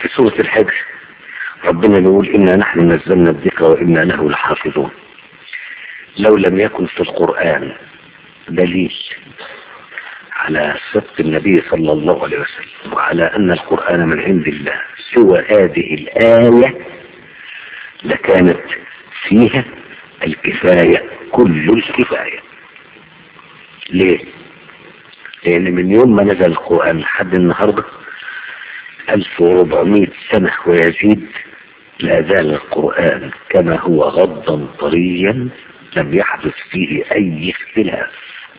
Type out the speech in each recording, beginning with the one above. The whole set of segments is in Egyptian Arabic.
في سورة الحجر ربنا يقول إنا نحن نزلنا الذكر وإنا له لحافظون لو لم يكن في القرآن دليل على صدق النبي صلى الله عليه وسلم وعلى أن القرآن من عند الله سوى هذه الآية لكانت فيها الكفاية كل الكفاية ليه؟ لأن من يوم ما نزل القرآن لحد النهاردة 1400 سنة ويزيد لا زال القرآن كما هو غضا طريا لم يحدث فيه أي اختلاف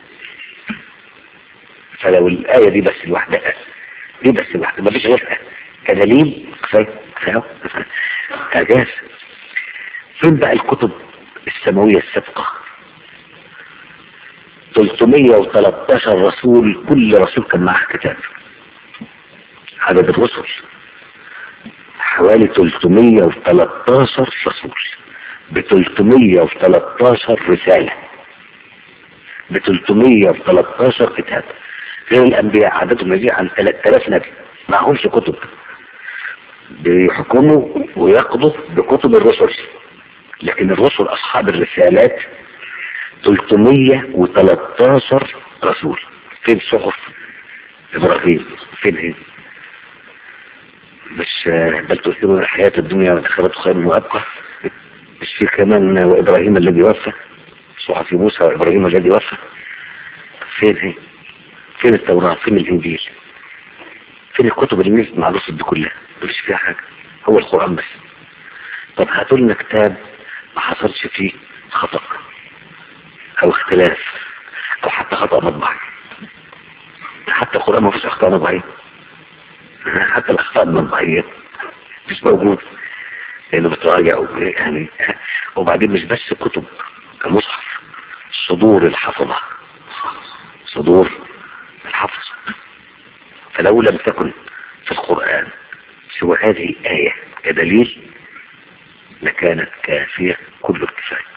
فلو الآية دي بس لوحدها دي بس لوحدها ما فيش غيرها كدليل كفاية كفاية أجاز فين بقى الكتب السماوية السابقة 313 رسول كل رسول كان معه كتاب عدد الرسل حوالي 313 رسول ب 313 رسالة ب 313 كتاب غير الأنبياء عددهم يزيد عن 3000 نبي معهمش كتب بيحكموا ويقضوا بكتب الرسل لكن الرسل أصحاب الرسالات 313 رسول فين صحف إبراهيم فين هي مش بل تؤثرون الحياة الدنيا والآخرة خير وأبقى مش في كمان وإبراهيم الذي وفى صحف موسى وإبراهيم الذي وفى فين هي فين التوراة فين الإنجيل فين الكتب اللي نزلت مع الرسل دي كلها مفيش فيها حاجة هو القرآن بس طب هاتوا لنا كتاب ما حصلش فيه خطأ أو اختلاف أو حتى خطأ مطبعي حتى القرآن ما فيش أخطاء مطبعية حتى الأخطاء المطبعية مش موجود لأنه بتراجع يعني وبعدين مش بس كتب المصحف صدور الحفظة صدور الحفظ فلو لم تكن في القرآن سوى هذه الآية كدليل لكانت كافية كل الكفاية